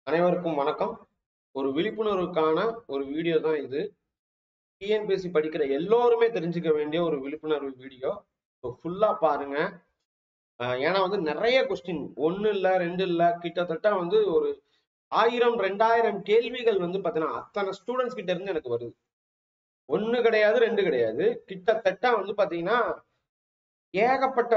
அனைவருக்கும் வணக்கம் ஒரு விழிப்புணர்வுக்கான ஒரு வீடியோ தான் இது டிஎன்பிஎஸ்சி படிக்கிற எல்லோருமே தெரிஞ்சுக்க வேண்டிய ஒரு விழிப்புணர்வு வீடியோ ஸோ ஃபுல்லா பாருங்க அஹ் ஏன்னா வந்து நிறைய கொஸ்டின் ஒன்னு இல்ல ரெண்டு இல்ல கிட்டத்தட்ட வந்து ஒரு ஆயிரம் ரெண்டாயிரம் கேள்விகள் வந்து பாத்தீங்கன்னா அத்தனை ஸ்டூடெண்ட்ஸ் கிட்ட இருந்து எனக்கு வருது ஒண்ணு கிடையாது ரெண்டு கிடையாது கிட்டத்தட்ட வந்து பாத்தீங்கன்னா ஏகப்பட்ட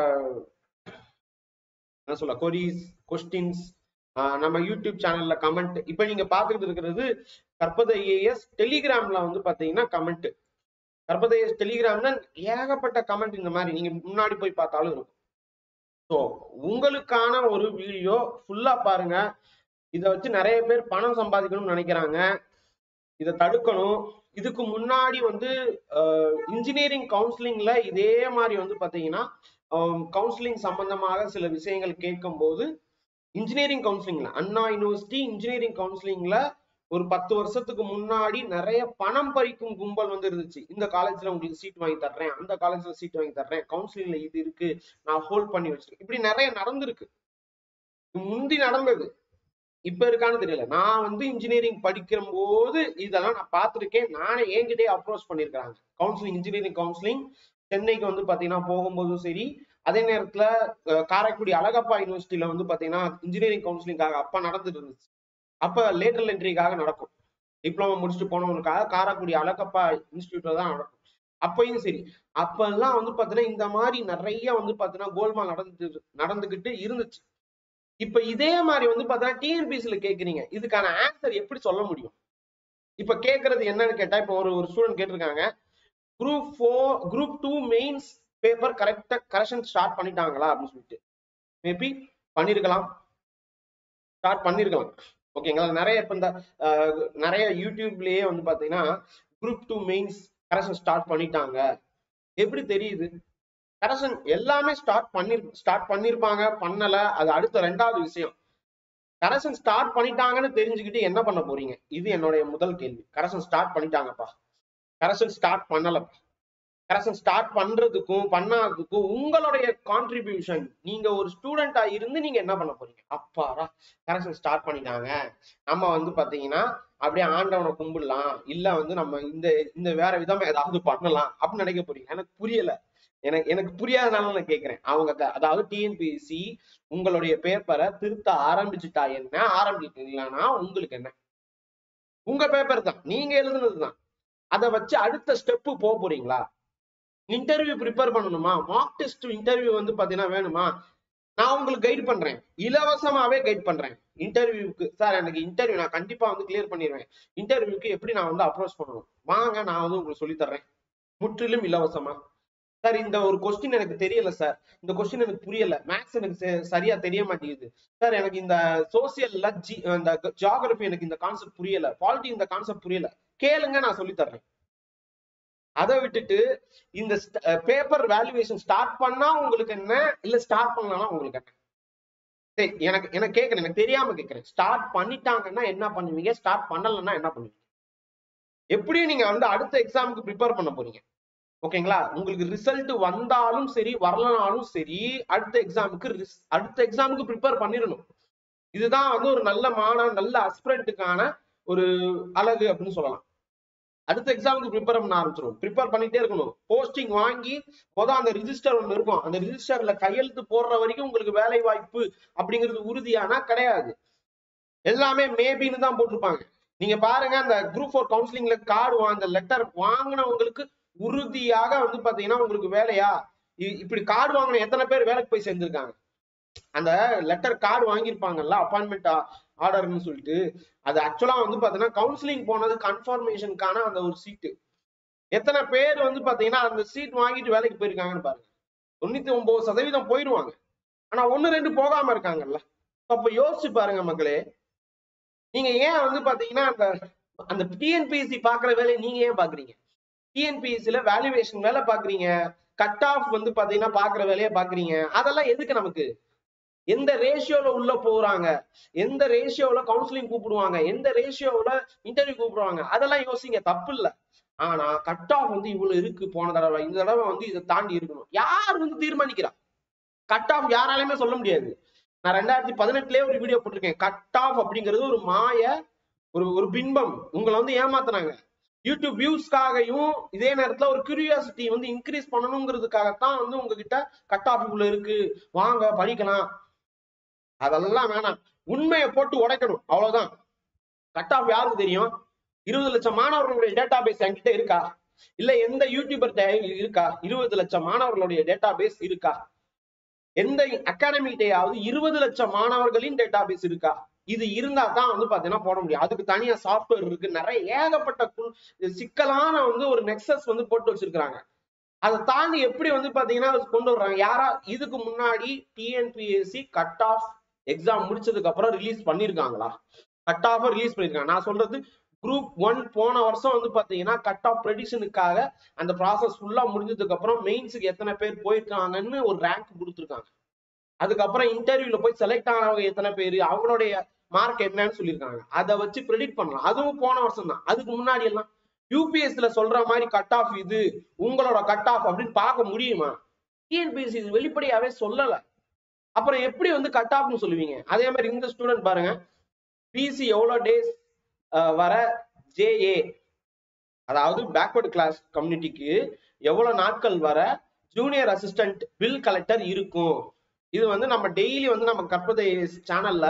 என்ன சொல்ல கொரிஸ் கொஸ்டின்ஸ் நம்ம யூடியூப் சேனல்ல கமெண்ட் இப்ப நீங்க பாத்துக்கிட்டு இருக்கிறது கற்பத ஏஎஸ் டெலிகிராம்ல வந்து பாத்தீங்கன்னா கமெண்ட் கற்பத ஏஎஸ் டெலிகிராம்ல ஏகப்பட்ட கமெண்ட் இந்த மாதிரி நீங்க முன்னாடி போய் பார்த்தாலும் இருக்கும் ஸோ உங்களுக்கான ஒரு வீடியோ ஃபுல்லா பாருங்க இதை வச்சு நிறைய பேர் பணம் சம்பாதிக்கணும்னு நினைக்கிறாங்க இதை தடுக்கணும் இதுக்கு முன்னாடி வந்து இன்ஜினியரிங் கவுன்சிலிங்ல இதே மாதிரி வந்து பாத்தீங்கன்னா கவுன்சிலிங் சம்பந்தமாக சில விஷயங்கள் கேட்கும் போது இன்ஜினியரிங் கவுன்சிலிங்ல அண்ணா யூனிவர்சிட்டி இன்ஜினியரிங் கவுன்சிலிங்ல ஒரு பத்து வருஷத்துக்கு முன்னாடி நிறைய பணம் பறிக்கும் கும்பல் வந்து இருந்துச்சு இந்த காலேஜ்ல உங்களுக்கு சீட் வாங்கி தர்றேன் அந்த காலேஜ்ல சீட் வாங்கி தர்றேன் கவுன்சிலிங்ல இது இருக்கு நான் ஹோல்ட் பண்ணி வச்சிருக்கேன் இப்படி நிறைய நடந்திருக்கு முந்தி நடந்தது இப்ப இருக்கான்னு தெரியல நான் வந்து இன்ஜினியரிங் படிக்கிற போது இதெல்லாம் நான் பார்த்திருக்கேன் நானே என்கிட்டயே அப்ரோச் பண்ணிருக்காங்க கவுன்சிலிங் இன்ஜினியரிங் கவுன்சிலிங் சென்னைக்கு வந்து பாத்தீங்கன்னா போகும்போதும் சரி அதே நேரத்துல காரைக்குடி அழகப்பா யூனிவர்சிட்டியில வந்து பாத்தீங்கன்னா இன்ஜினியரிங் கவுன்சிலிங்காக அப்ப நடந்துட்டு இருந்துச்சு அப்ப லேட்டரல் என்ட்ரிக்காக நடக்கும் டிப்ளமோ முடிச்சுட்டு போனவங்களுக்காக காரைக்குடி அழகப்பா இன்ஸ்டியூட்ல தான் நடக்கும் அப்பயும் சரி அப்பெல்லாம் வந்து பாத்தீங்கன்னா இந்த மாதிரி நிறைய வந்து பாத்தீங்கன்னா கோல்மால் நடந்துட்டு நடந்துகிட்டு இருந்துச்சு இப்ப இதே மாதிரி வந்து பாத்தீங்கன்னா டிஎன்பிசில கேக்குறீங்க இதுக்கான ஆன்சர் எப்படி சொல்ல முடியும் இப்ப கேக்குறது என்னன்னு கேட்டா இப்ப ஒரு ஒரு ஸ்டூடெண்ட் கேட்டிருக்காங்க group four group two mains paper கரெக்டா கரெக்ஷன் ஸ்டார்ட் பண்ணிட்டாங்களா அப்படின்னு சொல்லிட்டு மேபி பண்ணிருக்கலாம் ஸ்டார்ட் பண்ணிருக்கலாம் ஓகேங்களா நிறைய இப்ப இந்த நிறைய யூடியூப்லயே வந்து பாத்தீங்கன்னா group two mains correction start பண்ணிட்டாங்க எப்படி தெரியுது கரெக்ஷன் எல்லாமே ஸ்டார்ட் பண்ணி ஸ்டார்ட் பண்ணிருப்பாங்க பண்ணல அது அடுத்த ரெண்டாவது விஷயம் கரெக்ஷன் ஸ்டார்ட் பண்ணிட்டாங்கன்னு தெரிஞ்சுக்கிட்டு என்ன பண்ண போறீங்க இது என்னுடைய முதல் கேள்வி கரெக்ஷன் ஸ்டார்ட் பண்ணிட்டாங்கப்பா கரெக்ஷன் ஸ்டார்ட் பண்ணலப்பா கரெக்ஷன் ஸ்டார்ட் பண்றதுக்கும் பண்ணாததுக்கும் உங்களுடைய கான்ட்ரிபியூஷன் நீங்க ஒரு ஸ்டூடெண்டா இருந்து நீங்க என்ன பண்ண போறீங்க அப்பாரா கரெக்ஷன் ஸ்டார்ட் பண்ணிட்டாங்க நம்ம வந்து பாத்தீங்கன்னா அப்படியே ஆண்டவனை கும்பிடலாம் இல்ல வந்து நம்ம இந்த இந்த வேற விதமா ஏதாவது பண்ணலாம் அப்படின்னு நினைக்க போறீங்க எனக்கு புரியல எனக்கு எனக்கு புரியாதனால நான் கேட்கிறேன் அவங்க அதாவது டிஎன்பிஎஸ்சி உங்களுடைய பேப்பரை திருத்த ஆரம்பிச்சுட்டா என்ன ஆரம்பிக்கலன்னா உங்களுக்கு என்ன உங்க பேப்பர் தான் நீங்க எழுதுனது தான் அதை வச்சு அடுத்த ஸ்டெப்பு போக போறீங்களா இன்டர்வியூ ப்ரிப்பேர் பண்ணணுமா மார்க் டெஸ்ட் இன்டர்வியூ வந்து பாத்தீங்கன்னா வேணுமா நான் உங்களுக்கு கைட் பண்றேன் இலவசமாவே கைட் பண்றேன் இன்டர்வியூக்கு சார் எனக்கு இன்டர்வியூ நான் கண்டிப்பா வந்து கிளியர் பண்ணிடுவேன் இன்டர்வியூக்கு எப்படி நான் வந்து அப்ரோச் பண்ணணும் வாங்க நான் வந்து உங்களுக்கு சொல்லி தர்றேன் முற்றிலும் இலவசமா சார் இந்த ஒரு கொஸ்டின் எனக்கு தெரியல சார் இந்த கொஸ்டின் எனக்கு புரியல மேக்ஸ் எனக்கு சரியா தெரிய மாட்டேங்குது சார் எனக்கு இந்த சோசியல்ல ஜி இந்த ஜியாகிரபி எனக்கு இந்த கான்செப்ட் புரியல பாலிட்டி இந்த கான்செப்ட் புரியல கேளுங்க நான் சொல்லி தர்றேன் அதை விட்டுட்டு இந்த பேப்பர் வேல்யூவேஷன் ஸ்டார்ட் பண்ணா உங்களுக்கு என்ன இல்ல ஸ்டார்ட் பண்ணலாம் உங்களுக்கு என்ன சரி எனக்கு எனக்கு கேட்கறேன் எனக்கு தெரியாம கேட்கறேன் ஸ்டார்ட் பண்ணிட்டாங்கன்னா என்ன பண்ணுவீங்க ஸ்டார்ட் பண்ணலன்னா என்ன பண்ணுவீங்க எப்படியும் நீங்க வந்து அடுத்த எக்ஸாமுக்கு ப்ரிப்பேர் பண்ண போறீங்க ஓகேங்களா உங்களுக்கு ரிசல்ட் வந்தாலும் சரி வரலனாலும் சரி அடுத்த எக்ஸாமுக்கு அடுத்த எக்ஸாமுக்கு ப்ரிப்பேர் பண்ணிடணும் இதுதான் வந்து ஒரு நல்ல மாணவன் நல்ல அஸ்பிரண்ட்டுக்கான ஒரு அழகு அப்படின்னு சொல்லலாம் அடுத்த எக்ஸாமுக்கு ப்ரிப்பேர் பண்ண ஆரம்பிச்சிடும் ப்ரிப்பேர் பண்ணிட்டே இருக்கணும் போஸ்டிங் வாங்கி மொதல் அந்த ரிஜிஸ்டர் ஒன்று இருக்கும் அந்த ரிஜிஸ்டர்ல கையெழுத்து போடுற வரைக்கும் உங்களுக்கு வேலை வாய்ப்பு அப்படிங்கிறது உறுதியானா கிடையாது எல்லாமே மேபின்னு தான் போட்டிருப்பாங்க நீங்க பாருங்க அந்த குரூப் ஃபோர் கவுன்சிலிங்ல கார்டு அந்த லெட்டர் வாங்கினவங்களுக்கு உறுதியாக வந்து பாத்தீங்கன்னா உங்களுக்கு வேலையா இப்படி கார்டு வாங்கின எத்தனை பேர் வேலைக்கு போய் சேர்ந்திருக்காங்க அந்த லெட்டர் கார்டு வாங்கியிருப்பாங்கல்ல அப்பாயின்மெண்ட் ஆர்டர்னு சொல்லிட்டு அது ஆக்சுவலா வந்து பாத்தீங்கன்னா கவுன்சிலிங் போனது கன்ஃபர்மேஷனுக்கான அந்த ஒரு சீட்டு எத்தனை பேர் வந்து பாத்தீங்கன்னா அந்த சீட் வாங்கிட்டு வேலைக்கு போயிருக்காங்கன்னு பாருங்க தொண்ணூத்தி ஒன்பது சதவீதம் போயிடுவாங்க ஆனா ஒன்னு ரெண்டு போகாம இருக்காங்கல்ல அப்ப யோசிச்சு பாருங்க மக்களே நீங்க ஏன் வந்து பாத்தீங்கன்னா அந்த அந்த டிஎன்பிஎஸ்சி பாக்குற வேலையை நீங்க ஏன் பாக்குறீங்க டிஎன்பிஎஸ்சில வேல்யூவேஷன் வேலை பாக்குறீங்க கட் ஆஃப் வந்து பாத்தீங்கன்னா பாக்குற வேலையை பாக்குறீங்க அதெல்லாம் எதுக்கு நமக்கு எந்த ரேஷியோல உள்ள போறாங்க எந்த ரேஷியோல கவுன்சிலிங் கூப்பிடுவாங்க எந்த ரேஷியோல இன்டர்வியூ கூப்பிடுவாங்க அதெல்லாம் யோசிங்க தப்பு இல்ல ஆனா கட் ஆஃப் வந்து இவ்வளவு இருக்கு போன தடவை இந்த தடவை வந்து இதை தாண்டி இருக்கணும் யார் வந்து தீர்மானிக்கிறா கட் ஆஃப் யாராலையுமே சொல்ல முடியாது நான் ரெண்டாயிரத்தி பதினெட்டுலயே ஒரு வீடியோ போட்டிருக்கேன் கட் ஆஃப் அப்படிங்கிறது ஒரு மாய ஒரு ஒரு பின்பம் உங்களை வந்து ஏமாத்துனாங்க யூடியூப் வியூஸ்க்காகவும் இதே நேரத்துல ஒரு கியூரியாசிட்டி வந்து இன்க்ரீஸ் பண்ணணுங்கிறதுக்காகத்தான் வந்து உங்ககிட்ட கட் ஆஃப் இவ்வளவு இருக்கு வாங்க படிக்கலாம் அதெல்லாம் வேணாம் உண்மையை போட்டு உடைக்கணும் அவ்வளவுதான் கட் ஆஃப் யாருக்கு தெரியும் இருபது லட்சம் மாணவர்களுடைய டேட்டா பேஸ் என்கிட்ட இருக்கா இல்ல எந்த யூடியூபர் இருக்கா இருபது லட்சம் மாணவர்களுடைய டேட்டா பேஸ் இருக்கா எந்த அகாடமிகிட்டையாவது இருபது லட்சம் மாணவர்களின் டேட்டா பேஸ் இருக்கா இது இருந்தா தான் வந்து பாத்தீங்கன்னா போட முடியும் அதுக்கு தனியா சாஃப்ட்வேர் இருக்கு நிறைய ஏகப்பட்ட கு- சிக்கலான வந்து ஒரு நெக்ஸஸ் வந்து போட்டு வச்சிருக்காங்க அதை தாண்டி எப்படி வந்து பாத்தீங்கன்னா கொண்டு வர்றாங்க யாரா இதுக்கு முன்னாடி டிஎன்பிஎஸ்சி கட் ஆஃப் எக்ஸாம் முடிச்சதுக்கு அப்புறம் ரிலீஸ் பண்ணிருக்காங்களா கட் ஆஃப் ரிலீஸ் பண்ணிருக்காங்க நான் சொல்றது குரூப் ஒன் போன வருஷம் வந்து பாத்தீங்கன்னா கட் ஆஃப் ப்ரெடிஷனுக்காக அந்த ப்ராசஸ் ஃபுல்லா முடிஞ்சதுக்கு அப்புறம் மெயின்ஸுக்கு எத்தனை பேர் போயிருக்காங்கன்னு ஒரு ரேங்க் கொடுத்துருக்காங்க அதுக்கப்புறம் இன்டர்வியூல போய் செலக்ட் ஆனவங்க எத்தனை பேர் அவங்களுடைய மார்க் என்னன்னு சொல்லியிருக்காங்க அதை வச்சு ப்ரெடிக்ட் பண்ணலாம் அதுவும் போன வருஷம் தான் அதுக்கு முன்னாடி எல்லாம் யூபிஎஸ்சில சொல்ற மாதிரி கட் ஆஃப் இது உங்களோட கட் ஆஃப் அப்படின்னு பார்க்க முடியுமா டிஎன்பிஎஸ்சி இது வெளிப்படையாவே சொல்லல அப்புறம் எப்படி வந்து கட் ஆஃப்னு சொல்லுவீங்க அதே மாதிரி இந்த ஸ்டூடெண்ட் பாருங்க பிசி எவ்வளவு டேஸ் வர ஜேஏ அதாவது பேக்வர்ட் கிளாஸ் கம்யூனிட்டிக்கு எவ்வளவு நாட்கள் வர ஜூனியர் அசிஸ்டன்ட் பில் கலெக்டர் இருக்கும் இது வந்து நம்ம டெய்லி வந்து நம்ம கற்பதை சேனல்ல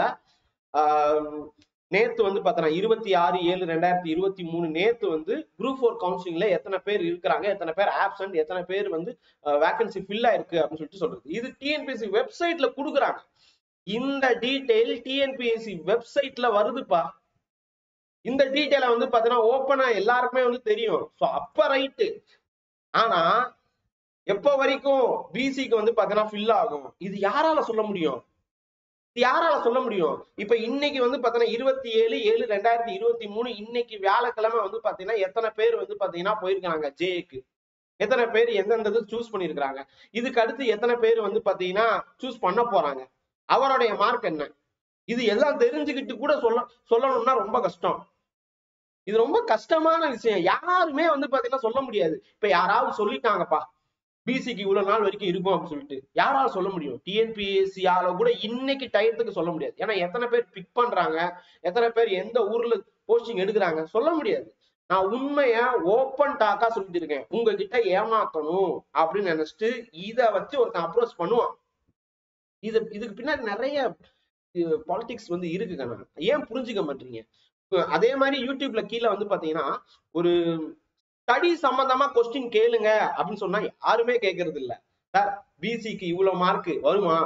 நேத்து வந்து பார்த்தோன்னா இருபத்தி ஆறு ஏழு ரெண்டாயிரத்தி இருபத்தி மூணு நேத்து வந்து குரூப் ஃபோர் கவுன்சிலிங்ல எத்தனை பேர் இருக்கிறாங்க எத்தனை பேர் ஆப்சன்ட் எத்தனை பேர் வந்து வேகன்சி ஃபில் ஆயிருக்கு அப்படின்னு சொல்லிட்டு சொல்றது இது டிஎன்பிஎஸ்சி வெப்சைட்ல கொடுக்குறாங்க இந்த டீடைல் டிஎன்பிஎஸ்சி வெப்சைட்ல வருதுப்பா இந்த டீட்டெயில வந்து பாத்தீங்கன்னா ஓப்பனா எல்லாருக்குமே வந்து தெரியும் ஸோ அப்ப ரைட்டு ஆனா எப்ப வரைக்கும் பிசிக்கு வந்து பாத்தீங்கன்னா ஃபில் ஆகும் இது யாரால சொல்ல முடியும் இது யாரால சொல்ல முடியும் இப்ப இன்னைக்கு வந்து பாத்தீங்கன்னா இருபத்தி ஏழு ஏழு ரெண்டாயிரத்தி இருபத்தி மூணு இன்னைக்கு வியாழக்கிழமை வந்து பாத்தீங்கன்னா எத்தனை பேர் வந்து பாத்தீங்கன்னா போயிருக்காங்க ஜேக்கு எத்தனை பேர் எந்தெந்த சூஸ் பண்ணிருக்காங்க இதுக்கு அடுத்து எத்தனை பேர் வந்து பாத்தீங்கன்னா சூஸ் பண்ண போறாங்க அவருடைய மார்க் என்ன இது எல்லாம் தெரிஞ்சுக்கிட்டு கூட சொல்ல சொல்லணும்னா ரொம்ப கஷ்டம் இது ரொம்ப கஷ்டமான விஷயம் யாருமே வந்து பாத்தீங்கன்னா சொல்ல முடியாது இப்ப யாராவது சொல்லிட்டாங்கப்பா பிசிக்கு இவ்வளவு நாள் வரைக்கும் இருக்கும் அப்படின்னு சொல்லிட்டு யாரால சொல்ல முடியும் டிஎன்பிஎஸ்சியால கூட இன்னைக்கு டயத்துக்கு சொல்ல முடியாது ஏன்னா எத்தனை பேர் பிக் பண்றாங்க எத்தனை பேர் எந்த ஊர்ல போஸ்டிங் எடுக்கிறாங்க சொல்ல முடியாது நான் உண்மைய ஓப்பன் டாக்கா சொல்லிட்டு இருக்கேன் உங்ககிட்ட ஏமாத்தணும் அப்படின்னு நினைச்சிட்டு இத வச்சு ஒருத்தன் அப்ரோச் பண்ணுவான் இது இதுக்கு பின்னாடி நிறைய பாலிடிக்ஸ் வந்து இருக்கு கண்ணா ஏன் புரிஞ்சுக்க மாட்டீங்க இப்ப அதே மாதிரி யூடியூப்ல கீழே வந்து பாத்தீங்கன்னா ஒரு ஸ்டடி சம்பந்தமா கொஸ்டின் கேளுங்க அப்படின்னு சொன்னா யாருமே கேட்கறது இல்ல சார் பிசிக்கு இவ்வளவு மார்க் வருமா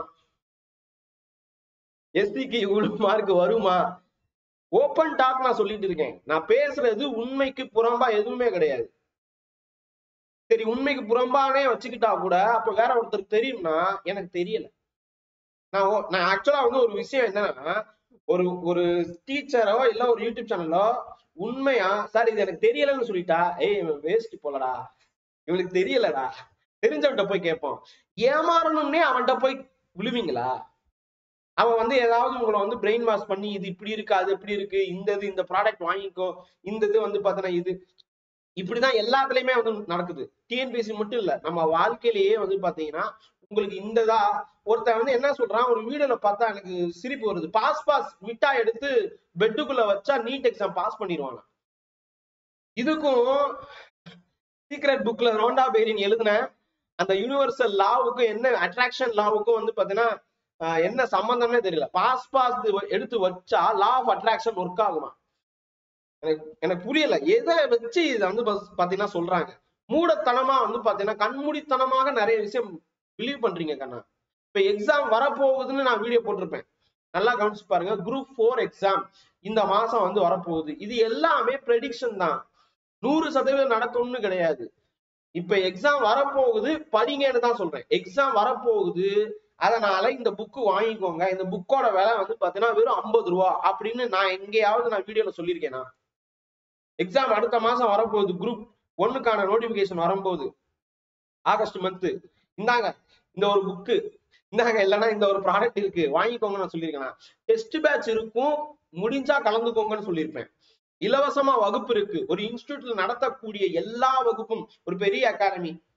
எஸ்சிக்கு இவ்வளவு மார்க் வருமா ஓப்பன் டாக் நான் சொல்லிட்டு இருக்கேன் நான் பேசுறது உண்மைக்கு புறம்பா எதுவுமே கிடையாது சரி உண்மைக்கு புறம்பானே வச்சுக்கிட்டா கூட அப்ப வேற ஒருத்தருக்கு தெரியும்னா எனக்கு தெரியல நான் ஓ- நான் ஆக்சுவலா வந்து ஒரு விஷயம் என்னன்னா ஒரு ஒரு டீச்சரோ இல்ல ஒரு யூடியூப் சேனலோ உண்மையா சார் இது எனக்கு தெரியலன்னு சொல்லிட்டா ஏய் இவன் வேஸ்ட் போலடா இவனுக்கு தெரியலடா தெரிஞ்சவன்கிட்ட போய் கேட்போம் ஏமாறணும்னே அவன்கிட்ட போய் விழுவீங்களா அவன் வந்து ஏதாவது உங்களை வந்து பிரெயின் வாஷ் பண்ணி இது இப்படி இருக்கு அது இப்படி இருக்கு இந்த இது இந்த ப்ராடக்ட் வாங்கிக்கோ இந்த இது வந்து பார்த்தோன்னா இது இப்படிதான் எல்லாத்துலயுமே வந்து நடக்குது டிஎன்பிஎஸ்சி மட்டும் இல்ல நம்ம வாழ்க்கையிலேயே வந்து பாத்தீங்கன்னா உங்களுக்கு இந்ததா ஒருத்தன் வந்து என்ன சொல்றான் ஒரு வீடியோல பார்த்தா எனக்கு சிரிப்பு வருது பாஸ் பாஸ் மிட்டாய் எடுத்து பெட்டுக்குள்ள வச்சா நீட் எக்ஸாம் பாஸ் பண்ணிடுவானா இதுக்கும் சீக்ரெட் புக்ல ரோண்டா பேரின் எழுதின அந்த யூனிவர்சல் லாவுக்கும் என்ன அட்ராக்ஷன் லாவுக்கும் வந்து பாத்தீங்கன்னா ஆஹ் என்ன சம்பந்தமே தெரியல பாஸ் பாஸ் எடுத்து வச்சா லா ஆஃப் அட்ராக்ஷன் ஒர்க் ஆகுமா எனக்கு எனக்கு புரியல எதை வச்சு இதை வந்து பஸ்- பாத்தீங்கன்னா சொல்றாங்க மூடத்தனமா வந்து பாத்தீங்கன்னா கண்மூடித்தனமாக நிறைய விஷயம் பிலீவ் பண்றீங்க கண்ணா இப்ப எக்ஸாம் வரப்போகுதுன்னு நான் வீடியோ போட்டிருப்பேன் நல்லா கவனிச்சு பாருங்க குரூப் ஃபோர் எக்ஸாம் இந்த மாசம் வந்து வரப்போகுது இது எல்லாமே ப்ரெடிக்ஷன் தான் நூறு சதவீதம் நடக்கும்னு கிடையாது இப்ப எக்ஸாம் வரப்போகுது படிங்கன்னு தான் சொல்றேன் எக்ஸாம் வரப்போகுது அதனால இந்த புக்கு வாங்கிக்கோங்க இந்த புக்கோட விலை வந்து பாத்தீங்கன்னா வெறும் ஐம்பது ரூபா அப்படின்னு நான் எங்கேயாவது நான் வீடியோல சொல்லியிருக்கேனா எக்ஸாம் அடுத்த மாசம் வரப்போகுது குரூப் ஒண்ணுக்கான நோட்டிபிகேஷன் வரும்போது ஆகஸ்ட் மந்த் இந்தாங்க இந்த ஒரு புக்கு இந்தாங்க இல்லைன்னா இந்த ஒரு ப்ராடக்ட் இருக்கு வாங்கிக்கோங்கன்னு நான் சொல்லியிருக்கேன் டெஸ்ட் பேட்ச் இருக்கும் முடிஞ்சா கலந்துக்கோங்கன்னு சொல்லியிருப்பேன் இலவசமா வகுப்பு இருக்கு ஒரு இன்ஸ்டியூட்ல நடத்தக்கூடிய எல்லா வகுப்பும் ஒரு பெரிய அகாடமி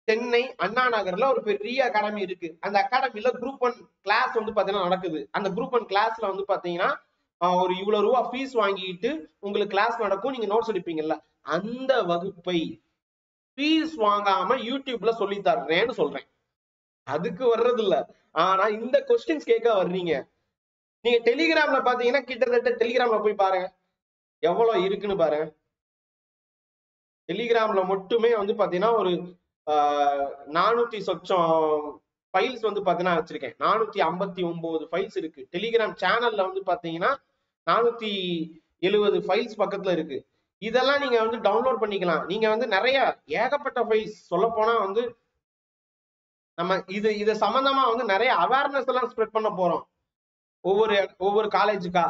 சென்னை அண்ணா நகர்ல ஒரு பெரிய அகாடமி இருக்கு அந்த அகாடமில குரூப் ஒன் கிளாஸ் வந்து பாத்தீங்கன்னா நடக்குது அந்த குரூப் ஒன் கிளாஸ்ல வந்து பாத்தீங்கன்னா ஆஹ் ஒரு இவ்வளவு ரூபா ஃபீஸ் வாங்கிட்டு உங்களுக்கு கிளாஸ் நடக்கும் நீங்க நோட்ஸ் எடுப்பீங்கல்ல அந்த வகுப்பை ஃபீஸ் வாங்காம யூடியூப்ல சொல்லி தர்றேன்னு சொல்றேன் அதுக்கு வர்றது இல்ல ஆனா இந்த கொஸ்டின்ஸ் கேட்க வர்றீங்க நீங்க டெலிகிராம்ல பாத்தீங்கன்னா கிட்டத்தட்ட டெலிகிராம்ல போய் பாருங்க எவ்வளவு இருக்குன்னு பாருங்க டெலிகிராம்ல மட்டுமே வந்து பாத்தீங்கன்னா ஒரு ஆஹ், நானூத்தி சொச்சம் ஃபைல்ஸ் வந்து பாத்தீங்கன்னா வச்சிருக்கேன் நானூத்தி ஐம்பத்தி ஒன்பது ஃபைல்ஸ் இருக்கு டெலிகிராம் சேனல்ல வந்து பாத்தீங்கன்னா நானூத்தி எழுவது ஃபைல்ஸ் பக்கத்துல இருக்கு இதெல்லாம் நீங்க வந்து டவுன்லோட் பண்ணிக்கலாம் நீங்க வந்து நிறைய ஏகப்பட்ட ஃபைல்ஸ் சொல்ல போனா வந்து நம்ம இது இது சம்பந்தமா வந்து நிறைய அவேர்னஸ் எல்லாம் ஸ்ப்ரெட் பண்ண போறோம் ஒவ்வொரு ஒவ்வொரு காலேஜுக்கா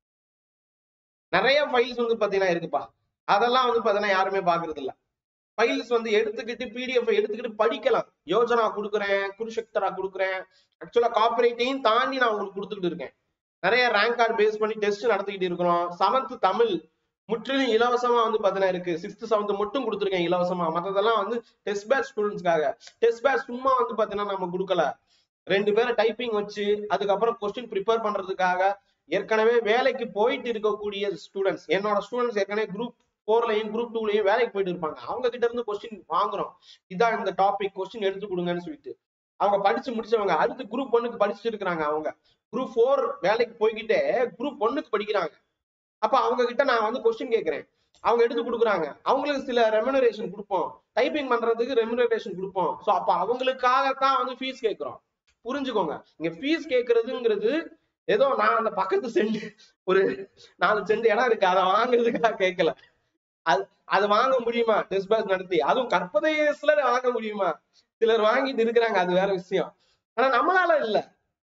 நிறைய ஃபைல்ஸ் வந்து பாத்தீங்கன்னா இருக்குப்பா அதெல்லாம் வந்து பாத்தீங்கன்னா யாருமே பாக்குறது இல்ல ஃபைல்ஸ் வந்து எடுத்துக்கிட்டு பிடிஎஃப் எடுத்துக்கிட்டு படிக்கலாம் யோஜனா கொடுக்குறேன் குருஷக்தரா கொடுக்குறேன் ஆக்சுவலா காப்பரேட்டையும் தாண்டி நான் உங்களுக்கு கொடுத்துக்கிட்டு இருக்கேன் நிறைய ரேங்க் கார்டு பேஸ் பண்ணி டெஸ்ட் நடத்திக்கிட்டு இருக்கிறோம் செவன்த் தமிழ் முற்றிலும் இலவசமா வந்து பாத்தீங்கன்னா இருக்கு சிக்ஸ்த் செவன்த் மட்டும் கொடுத்துருக்கேன் இலவசமா மத்ததெல்லாம் வந்து டெஸ்ட் பேட்ச் ஸ்டூடெண்ட்ஸ்க்காக டெஸ்ட் பேட்ச் சும்மா வந்து பாத்தீங்கன்னா நம்ம கொடுக்கல ரெண்டு பேரை டைப்பிங் வச்சு அதுக்கப்புறம் கொஸ்டின் ப்ரிப்பேர் பண்றதுக்காக ஏற்கனவே வேலைக்கு போயிட்டு இருக்கக்கூடிய ஸ்டூடெண்ட்ஸ் என்னோட ஸ்டூடெண்ட்ஸ் ஏற்கனவே குரூப் ஃபோர்லயும் குரூப் டூலயும் வேலைக்கு போயிட்டு இருப்பாங்க அவங்க கிட்ட இருந்து கொஸ்டின் வாங்குறோம் இதான் இந்த டாபிக் கொஸ்டின் எடுத்து கொடுங்கன்னு சொல்லிட்டு அவங்க படிச்சு முடிச்சவங்க அடுத்து குரூப் ஒன்னுக்கு படிச்சுட்டு இருக்கிறாங்க அவங்க குரூப் ஃபோர் வேலைக்கு போய்கிட்டே குரூப் ஒன்னுக்கு படிக்கிறாங்க அப்ப அவங்க கிட்ட நான் வந்து கொஸ்டின் கேட்கிறேன் அவங்க எடுத்து கொடுக்குறாங்க அவங்களுக்கு சில ரெமுனரேஷன் கொடுப்போம் டைப்பிங் பண்றதுக்கு ரெமுனரேஷன் கொடுப்போம் சோ அப்ப அவங்களுக்காகத்தான் வந்து ஃபீஸ் கேட்கிறோம் புரிஞ்சுக்கோங்க இங்க ஃபீஸ் கேட்கறதுங்கிறது ஏதோ நான் அந்த பக்கத்து சென்ட் ஒரு நாலு சென்ட் இடம் இருக்கு அதை வாங்குறதுக்காக கேட்கல அது அது வாங்க முடியுமா டிஸ்பேஸ் நடத்தி அதுவும் கற்பதேசல வாங்க முடியுமா சிலர் வாங்கிட்டு இருக்கிறாங்க அது வேற விஷயம் ஆனா நம்மளால இல்ல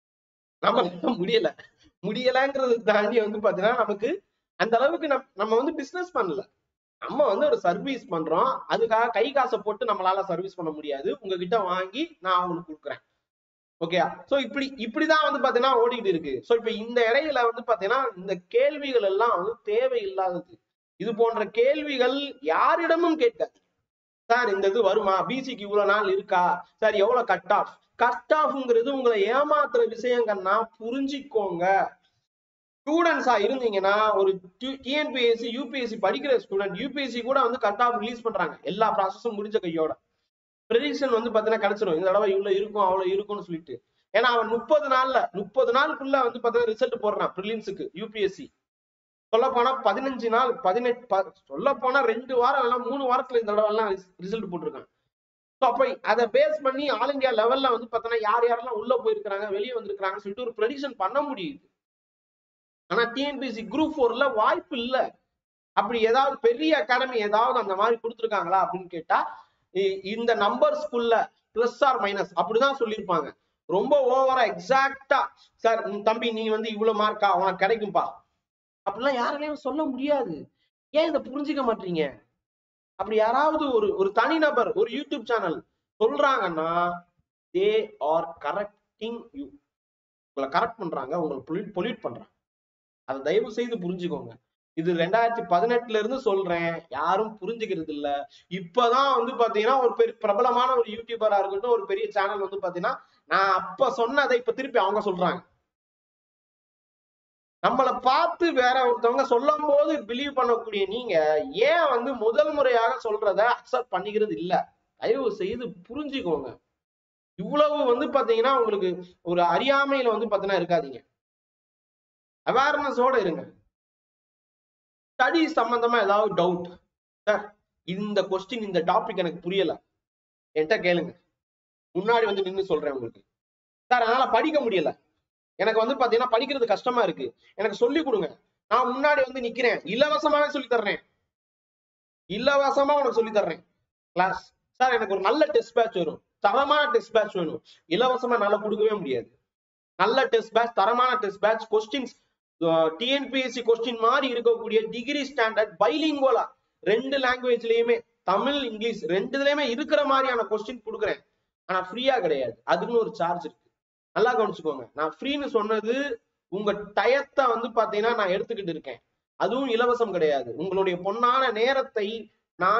நம்மளால முடியல முடியலங்கிறது தாண்டி வந்து பாத்தீங்கன்னா நமக்கு அந்த அளவுக்கு நம் நம்ம வந்து பிசினஸ் பண்ணல நம்ம வந்து ஒரு சர்வீஸ் பண்றோம் அதுக்காக கை காசை போட்டு நம்மளால சர்வீஸ் பண்ண முடியாது உங்ககிட்ட வாங்கி நான் அவங்களுக்கு கொடுக்குறேன் ஓகே சோ இப்படி இப்படிதான் வந்து பாத்தீங்கன்னா ஓடிட்டு இருக்கு சோ இப்ப இந்த இடையில வந்து பாத்தீங்கன்னா இந்த கேள்விகள் எல்லாம் வந்து தேவையில்லாதது இது போன்ற கேள்விகள் யாரிடமும் கேட்காது சார் இந்த இது வருமா பிசிக்கு இவ்வளவு நாள் இருக்கா சார் எவ்வளவு கட் ஆஃப் கட் ஆஃப்ங்கிறது உங்களை ஏமாத்துற விஷயங்கள்னா புரிஞ்சுக்கோங்க ஸ்டூடெண்ட்ஸா இருந்தீங்கன்னா ஒரு டிஎன்பிஎஸ்சி யூபிஎஸ்சி படிக்கிற ஸ்டூடெண்ட் யூபிஎஸ்சி கூட வந்து கட் ஆஃப் ரிலீஸ் பண்றாங்க எல்லா ப்ராசஸும் முடிஞ்ச கையோட ப்ரெடிக்ஷன் வந்து பாத்தீங்கன்னா கிடைச்சிரும் இந்த தடவை இவ்வளவு இருக்கும் அவ்வளவு இருக்கும்னு சொல்லிட்டு ஏன்னா அவன் முப்பது நாள்ல முப்பது நாளுக்குள்ள வந்து பாத்தீங்கன்னா ரிசல்ட் போடுறான் ப்ரிலிம்ஸுக்கு யூபிஎஸ்சி சொல்ல போனா பதினஞ்சு நாள் பதினெட்டு சொல்ல போனா ரெண்டு வாரம் எல்லாம் மூணு வாரத்துல இந்த தடவை எல்லாம் ரிசல்ட் போட்டிருக்காங்க ஸோ அப்ப அதை பேஸ் பண்ணி ஆல் இந்தியா லெவல்ல வந்து பாத்தீங்கன்னா யார் யாரெல்லாம் உள்ள போயிருக்கிறாங்க வெளியே வந்திருக்கிறாங்கன்னு சொல்லிட்டு ஒரு ப்ரெடிக்ஷன் பண்ண முடியுது ஆனா டிஎன்பிசி குரூப் ஃபோர்ல வாய்ப்பு இல்ல அப்படி ஏதாவது பெரிய அகாடமி ஏதாவது அந்த மாதிரி கொடுத்துருக்காங்களா அப்படின்னு கேட்டா இ- இந்த நம்பர்ஸ்குள்ள பிளஸ் ஆர் மைனஸ் அப்படிதான் சொல்லியிருப்பாங்க ரொம்ப ஓவரா எக்ஸாக்டா சார் தம்பி நீ வந்து இவ்வளவு மார்க்கா உனக்கு கிடைக்கும்பா அப்படிலாம் யாராலையும் சொல்ல முடியாது ஏன் இதை புரிஞ்சுக்க மாட்டீங்க அப்படி யாராவது ஒரு ஒரு தனிநபர் ஒரு யூடியூப் சேனல் சொல்றாங்கன்னா தே ஆர் கரெக்டிங் யூ உங்களை கரெக்ட் பண்றாங்க உங்களை பொலிட் பொலிட் பண்றாங்க அதை தயவு செய்து புரிஞ்சுக்கோங்க இது ரெண்டாயிரத்தி பதினெட்டுல இருந்து சொல்றேன் யாரும் புரிஞ்சுக்கிறது இல்ல இப்பதான் வந்து பாத்தீங்கன்னா ஒரு பெரிய பிரபலமான ஒரு யூடியூபரா இருக்கட்டும் ஒரு பெரிய சேனல் வந்து பாத்தீங்கன்னா நான் அப்ப சொன்னதை இப்ப திருப்பி அவங்க சொல்றாங்க நம்மளை பார்த்து வேற ஒருத்தவங்க சொல்லும் போது பிலீவ் பண்ணக்கூடிய நீங்க ஏன் வந்து முதல் முறையாக சொல்றத அக்செப்ட் பண்ணிக்கிறது இல்ல தயவு செய்து புரிஞ்சுக்கோங்க இவ்வளவு வந்து பாத்தீங்கன்னா உங்களுக்கு ஒரு அறியாமையில வந்து பாத்தீங்கன்னா இருக்காதீங்க அவேர்னஸோட இருங்க ஸ்டடி சம்பந்தமா ஏதாவது டவுட் சார் இந்த கொஸ்டின் இந்த டாபிக் எனக்கு புரியல என்கிட்ட கேளுங்க முன்னாடி வந்து நின்னு சொல்றேன் உங்களுக்கு சார் அதனால படிக்க முடியல எனக்கு வந்து பாத்தீங்கன்னா படிக்கிறது கஷ்டமா இருக்கு எனக்கு சொல்லி கொடுங்க நான் முன்னாடி வந்து நிக்கிறேன் இலவசமாவே சொல்லி தர்றேன் இலவசமா உனக்கு சொல்லி தர்றேன் கிளாஸ் சார் எனக்கு ஒரு நல்ல டெஸ்ட் பேட்ச் வரும் தரமான டெஸ்ட் பேட்ச் வேணும் இலவசமா என்னால கொடுக்கவே முடியாது நல்ல டெஸ்ட் பேட்ச் தரமான test batch questions TNPSC question மாதிரி இருக்கக்கூடிய டிகிரி ஸ்டாண்டர்ட் பைலிங்கோலா ரெண்டு லாங்குவேஜ்லயுமே தமிழ் இங்கிலீஷ் ரெண்டுலயுமே இருக்கிற மாதிரியான கொஸ்டின் கொடுக்குறேன் ஆனா ஃப்ரீயா கிடையாது அதுக்குன்னு ஒரு சார்ஜ் இருக்கு நல்லா கவனிச்சுக்கோங்க நான் ஃப்ரீன்னு சொன்னது உங்க டயத்தை வந்து பாத்தீங்கன்னா நான் எடுத்துக்கிட்டு இருக்கேன் அதுவும் இலவசம் கிடையாது உங்களுடைய பொன்னான நேரத்தை நான்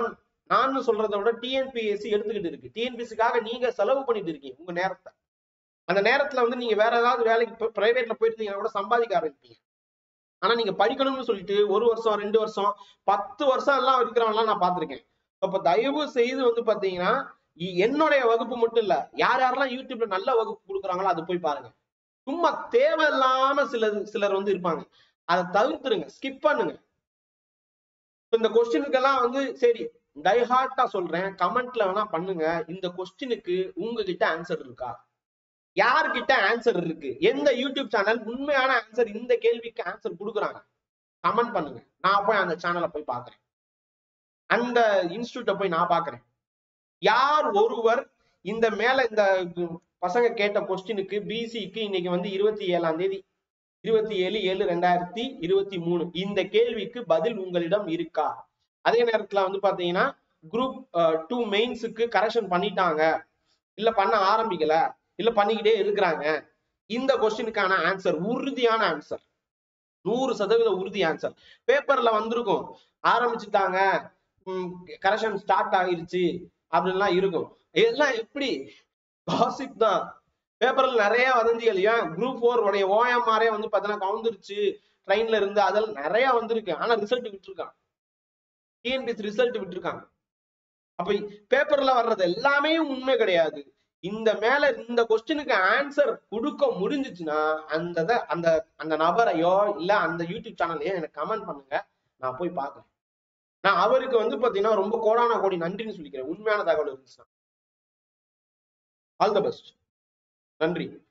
நான் சொல்றதை விட டிஎன்பிஎஸ்சி எடுத்துக்கிட்டு இருக்கு டிஎன்பிஎஸ்சிக்காக நீங்க செலவு பண்ணிட்டு இருக்கீங்க உங்க நேரத்தை அந்த நேரத்துல வந்து நீங்க வேற ஏதாவது வேலைக்கு பிரைவேட்ல போயிருந்தீங்கன்னா கூட சம்பாதிக்க ஆரம்பிப்பீங்க ஆனா நீங்க படிக்கணும்னு சொல்லிட்டு ஒரு வருஷம் ரெண்டு வருஷம் பத்து வருஷம் எல்லாம் இருக்கிறவங்க நான் பார்த்திருக்கேன் அப்ப தயவு செய்து வந்து பாத்தீங்கன்னா இ- என்னுடைய வகுப்பு மட்டும் இல்ல யார் யாரெல்லாம் யூடியூப்ல நல்ல வகுப்பு கொடுக்குறாங்களோ அது போய் பாருங்க சும்மா தேவையில்லாம சிலர் சிலர் வந்து இருப்பாங்க அதை தவிர்த்துருங்க ஸ்கிப் பண்ணுங்க இப்ப இந்த கொஸ்டினுக்கெல்லாம் வந்து சரி டைஹார்ட்டா சொல்றேன் கமெண்ட்ல வேணா பண்ணுங்க இந்த கொஸ்டினுக்கு உங்ககிட்ட ஆன்சர் இருக்கா யார்கிட்ட ஆன்சர் இருக்கு எந்த யூடியூப் சேனல் உண்மையான ஆன்சர் இந்த கேள்விக்கு ஆன்சர் கொடுக்குறாங்க கமெண்ட் பண்ணுங்க நான் போய் அந்த சேனலை போய் பார்க்கறேன் அந்த இன்ஸ்டியூட்டை போய் நான் பார்க்கறேன் யார் ஒருவர் இந்த மேல இந்த பசங்க கேட்ட கொஸ்டினுக்கு பிசிக்கு இன்னைக்கு வந்து இருபத்தி ஏழாம் தேதி இருபத்தி ஏழு ஏழு ரெண்டாயிரத்தி இருபத்தி மூணு இந்த கேள்விக்கு பதில் உங்களிடம் இருக்கா அதே நேரத்துல வந்து பாத்தீங்கன்னா குரூப் டூ மெயின்ஸுக்கு கரெக்ஷன் பண்ணிட்டாங்க இல்ல பண்ண ஆரம்பிக்கல இல்ல பண்ணிக்கிட்டே இருக்கிறாங்க இந்த கொஸ்டினுக்கான ஆன்சர் உறுதியான ஆன்சர் நூறு சதவீத உறுதி ஆன்சர் பேப்பர்ல வந்திருக்கும் ஆரம்பிச்சுட்டாங்க கரெக்ஷன் ஸ்டார்ட் ஆகிருச்சு அப்படின்லாம் இருக்கும் இதெல்லாம் எப்படி காசிப் தான் பேப்பர்ல நிறைய வதந்திகள் ஏன் குரூப் ஃபோர் உடைய ஓஎம்ஆரே வந்து பாத்தீங்கன்னா கவுந்துருச்சு ட்ரெயின்ல இருந்து அதெல்லாம் நிறைய வந்திருக்கு ஆனா ரிசல்ட் விட்டுருக்கான் டிஎன்பிஎஸ் ரிசல்ட் விட்டுருக்காங்க அப்ப பேப்பர்ல வர்றது எல்லாமே உண்மை கிடையாது இந்த மேல இந்த கொஸ்டினுக்கு ஆன்சர் கொடுக்க முடிஞ்சிச்சுன்னா அந்த இத- அந்த அந்த நபரையோ இல்ல அந்த யூடியூப் சேனலையோ எனக்கு கமெண்ட் பண்ணுங்க நான் போய் பார்க்கறேன் நான் அவருக்கு வந்து பாத்தீங்கன்னா ரொம்ப கோடான கோடி நன்றின்னு சொல்லிக்கிறேன் உண்மையான தகவல் இருந்துச்சுன்னா ஆல் த பெஸ்ட் நன்றி